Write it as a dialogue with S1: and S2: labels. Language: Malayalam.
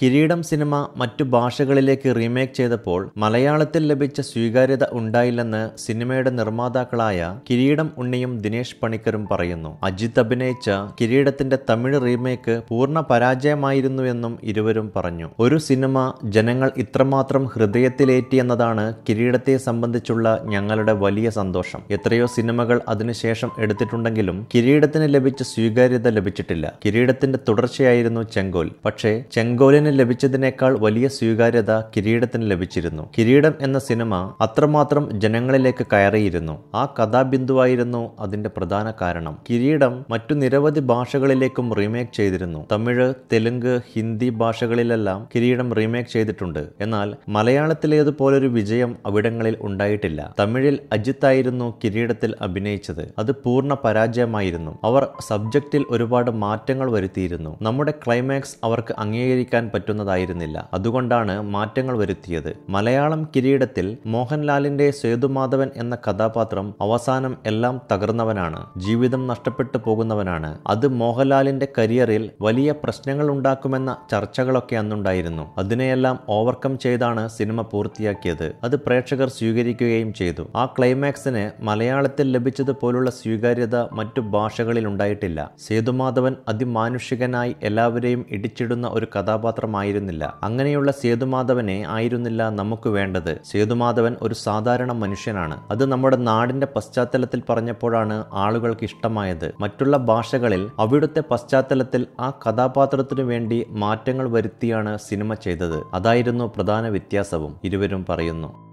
S1: കിരീടം സിനിമ മറ്റു ഭാഷകളിലേക്ക് റീമേക്ക് ചെയ്തപ്പോൾ മലയാളത്തിൽ ലഭിച്ച സ്വീകാര്യത ഉണ്ടായില്ലെന്ന് സിനിമയുടെ നിർമ്മാതാക്കളായ കിരീടം ഉണ്ണിയും ദിനേശ് പണിക്കരും പറയുന്നു അജിത് അഭിനയിച്ച കിരീടത്തിന്റെ തമിഴ് റീമേക്ക് പൂർണ്ണ പരാജയമായിരുന്നുവെന്നും ഇരുവരും പറഞ്ഞു ഒരു സിനിമ ജനങ്ങൾ ഇത്രമാത്രം ഹൃദയത്തിലേറ്റി എന്നതാണ് കിരീടത്തെ സംബന്ധിച്ചുള്ള ഞങ്ങളുടെ വലിയ സന്തോഷം എത്രയോ സിനിമകൾ അതിനുശേഷം എടുത്തിട്ടുണ്ടെങ്കിലും കിരീടത്തിന് ലഭിച്ച സ്വീകാര്യത ലഭിച്ചിട്ടില്ല കിരീടത്തിന്റെ തുടർച്ചയായിരുന്നു ചെങ്കോൽ പക്ഷേ ചെങ്കോലിന് ലഭിച്ചതിനേക്കാൾ വലിയ സ്വീകാര്യത കിരീടത്തിന് ലഭിച്ചിരുന്നു കിരീടം എന്ന സിനിമ അത്രമാത്രം ജനങ്ങളിലേക്ക് കയറിയിരുന്നു ആ കഥാബിന്ദുവായിരുന്നു അതിന്റെ പ്രധാന കാരണം കിരീടം മറ്റു നിരവധി ഭാഷകളിലേക്കും റീമേക്ക് ചെയ്തിരുന്നു തമിഴ് തെലുങ്ക് ഹിന്ദി ഭാഷകളിലെല്ലാം കിരീടം റീമേക്ക് ചെയ്തിട്ടുണ്ട് എന്നാൽ മലയാളത്തിലേതുപോലൊരു വിജയം അവിടങ്ങളിൽ ഉണ്ടായിട്ടില്ല തമിഴിൽ അജിത്ത് ആയിരുന്നു കിരീടത്തിൽ അഭിനയിച്ചത് അത് പൂർണ്ണ പരാജയമായിരുന്നു അവർ സബ്ജക്റ്റിൽ ഒരുപാട് മാറ്റങ്ങൾ വരുത്തിയിരുന്നു നമ്മുടെ ക്ലൈമാക്സ് അവർക്ക് അംഗീകരിക്കാൻ പറ്റുന്നതായിരുന്നില്ല അതുകൊണ്ടാണ് മാറ്റങ്ങൾ വരുത്തിയത് മലയാളം കിരീടത്തിൽ മോഹൻലാലിന്റെ സേതുമാധവൻ എന്ന കഥാപാത്രം അവസാനം എല്ലാം തകർന്നവനാണ് ജീവിതം നഷ്ടപ്പെട്ടു പോകുന്നവനാണ് അത് മോഹൻലാലിന്റെ കരിയറിൽ വലിയ പ്രശ്നങ്ങൾ ഉണ്ടാക്കുമെന്ന ചർച്ചകളൊക്കെ അന്നുണ്ടായിരുന്നു അതിനെയെല്ലാം ഓവർകം ചെയ്താണ് സിനിമ പൂർത്തിയാക്കിയത് അത് പ്രേക്ഷകർ സ്വീകരിക്കുകയും ചെയ്തു ആ ക്ലൈമാക്സിന് മലയാളത്തിൽ ലഭിച്ചതുപോലുള്ള സ്വീകാര്യത മറ്റു ഭാഷകളിൽ ഉണ്ടായിട്ടില്ല സേതുമാധവൻ അതിമാനുഷികനായി എല്ലാവരെയും ഇടിച്ചിടുന്ന ഒരു കഥാപാത്രമായിരുന്നില്ല അങ്ങനെയുള്ള സേതുമാധവനെ ആയിരുന്നില്ല നമുക്ക് വേണ്ടത് സേതുമാധവൻ ഒരു സാധാരണ മനുഷ്യനാണ് അത് നമ്മുടെ നാടിന്റെ പശ്ചാത്തലത്തിൽ പറഞ്ഞപ്പോഴാണ് ആളുകൾക്ക് ഇഷ്ടമായത് മറ്റുള്ള ഭാഷകളിൽ അവിടുത്തെ പശ്ചാത്തലത്തിൽ ആ കഥാപാത്രത്തിനു വേണ്ടി മാറ്റങ്ങൾ വരുത്തിയാണ് സിനിമ ചെയ്തത് അതായിരുന്നു പ്രധാന വ്യത്യാസവും ഇരുവരും പറയുന്നു